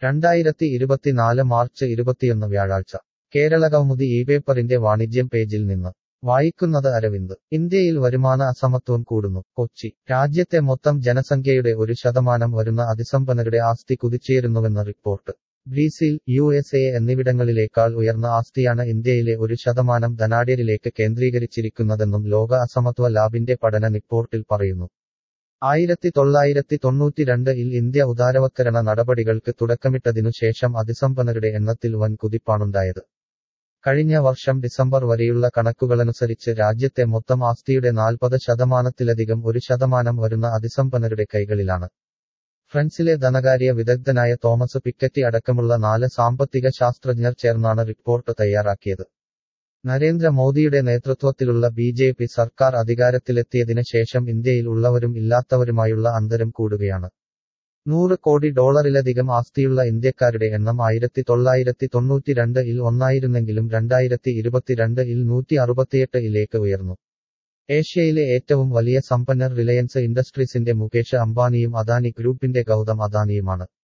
രണ്ടായിരത്തി ഇരുപത്തിനാല് മാർച്ച് ഇരുപത്തിയൊന്ന് വ്യാഴാഴ്ച കേരള കൗമുദി ഈ പേപ്പറിന്റെ വാണിജ്യം പേജിൽ നിന്ന് വായിക്കുന്നത് അരവിന്ദ് ഇന്ത്യയിൽ വരുമാന അസമത്വം കൂടുന്നു കൊച്ചി രാജ്യത്തെ മൊത്തം ജനസംഖ്യയുടെ ഒരു ശതമാനം വരുന്ന അതിസമ്പന്നരുടെ ആസ്തി കുതിച്ചുയരുന്നുവെന്ന് റിപ്പോർട്ട് ബ്രീസിൽ യു എസ് എ എന്നിവിടങ്ങളിലേക്കാൾ ഉയർന്ന ആസ്തിയാണ് ഇന്ത്യയിലെ ഒരു ശതമാനം ധനാഢ്യരിലേക്ക് കേന്ദ്രീകരിച്ചിരിക്കുന്നതെന്നും ലോക അസമത്വ ലാബിന്റെ പഠന റിപ്പോർട്ടിൽ പറയുന്നു ആയിരത്തി തൊള്ളായിരത്തി തൊണ്ണൂറ്റിരണ്ട് ഇൽ ഇന്ത്യ ഉദാരവത്കരണ നടപടികൾക്ക് തുടക്കമിട്ടതിനു ശേഷം അതിസമ്പന്നരുടെ എണ്ണത്തിൽ വൻ കുതിപ്പാണുണ്ടായത് കഴിഞ്ഞ വർഷം ഡിസംബർ വരെയുള്ള കണക്കുകളനുസരിച്ച് രാജ്യത്തെ മൊത്തം ആസ്തിയുടെ നാൽപ്പത് ശതമാനത്തിലധികം ഒരു ശതമാനം വരുന്ന അതിസമ്പന്നരുടെ കൈകളിലാണ് ഫ്രൻസിലെ ധനകാര്യ വിദഗ്ധനായ തോമസ് പിക്കറ്റി അടക്കമുള്ള നാല് സാമ്പത്തിക ശാസ്ത്രജ്ഞർ ചേർന്നാണ് റിപ്പോർട്ട് തയ്യാറാക്കിയത് നരേന്ദ്രമോദിയുടെ നേതൃത്വത്തിലുള്ള ബി ജെ പി സർക്കാർ അധികാരത്തിലെത്തിയതിന് ശേഷം ഇന്ത്യയിൽ ഉള്ളവരും ഇല്ലാത്തവരുമായുള്ള അന്തരം കൂടുകയാണ് നൂറ് കോടി ഡോളറിലധികം ആസ്തിയുള്ള ഇന്ത്യക്കാരുടെ എണ്ണം ആയിരത്തി തൊള്ളായിരത്തി തൊണ്ണൂറ്റിരണ്ട് ഇൽ ഒന്നായിരുന്നെങ്കിലും രണ്ടായിരത്തി ഇരുപത്തിരണ്ട് ഇൽ നൂറ്റി അറുപത്തിയെട്ട് ഇലേക്ക് ഉയർന്നു ഏഷ്യയിലെ ഏറ്റവും വലിയ സമ്പന്നർ റിലയൻസ് ഇൻഡസ്ട്രീസിന്റെ മുകേഷ് അംബാനിയും അദാനി ഗ്രൂപ്പിന്റെ ഗൗതം അദാനിയുമാണ്